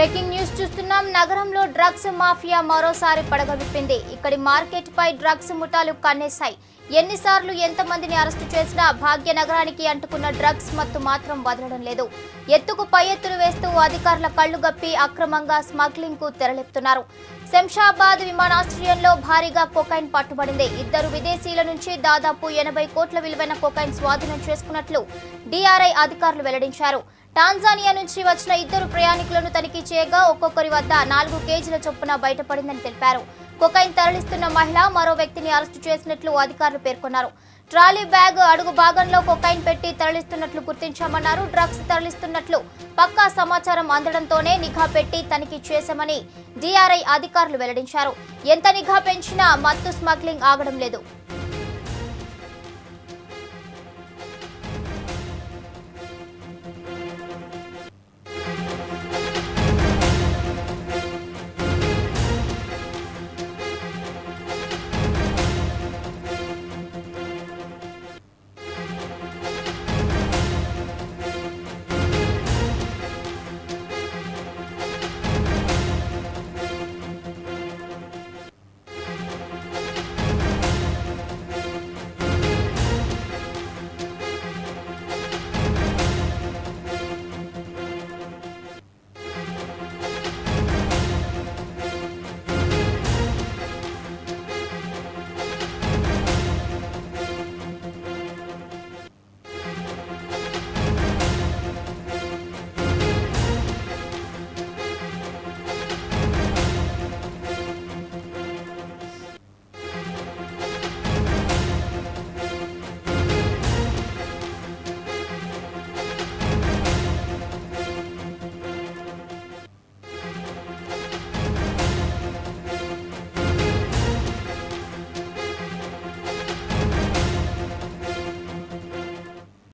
breaking news చూస్తున్నాం నగరంలో drugs mafia మరోసారి పడగవిప్పింది ఇక్కడి మార్కెట్ పై డ్రగ్స్ ముఠాలు కన్నేశాయి ఎన్నిసార్లు ఎంతమందిని అరెస్టు చేసినా భాగ్యనగరానికి అంటుకున్న డ్రగ్స్ మత్తు మాత్రం వదలడం లేదు ఎత్తుకు పై ఎత్తులు వేస్తూ అధికారుల కళ్లు గప్పి అక్రమంగా స్మగ్లింగ్ కు తెరలేపుతున్నారు శంషాబాద్ విమానాశ్రయంలో భారీగా కొకైన్ పట్టుబడింది ఇద్దరు విదేశీయుల నుంచి దాదాపు ఎనభై కోట్ల విలువైన కొకైన్ స్వాధీనం చేసుకున్నట్లు డిఆర్ఐ అధికారులు వెల్లడించారు టాంజానియా నుంచి వచ్చిన ఇద్దరు ప్రయాణికులను తనిఖీ చేయగా ఒక్కొక్కరి వద్ద నాలుగు కేజీల చొప్పున బయటపడిందని తెలిపారు కొకైన్ తరలిస్తున్న మహిళ మరో వ్యక్తిని అరెస్టు చేసినట్లు అధికారులు పేర్కొన్నారు ట్రాలీ బ్యాగ్ అడుగు భాగంలో కొకైన్ పెట్టి తరలిస్తున్నట్లు గుర్తించామన్నారు డ్రగ్స్ తరలిస్తున్నట్లు పక్కా సమాచారం అందడంతోనే నిఘా పెట్టి తనిఖీ చేశామని డిఆర్ఐ అధికారులు వెల్లడించారు ఎంత నిఘా పెంచినా మత్తు స్మగ్లింగ్ ఆగడం లేదు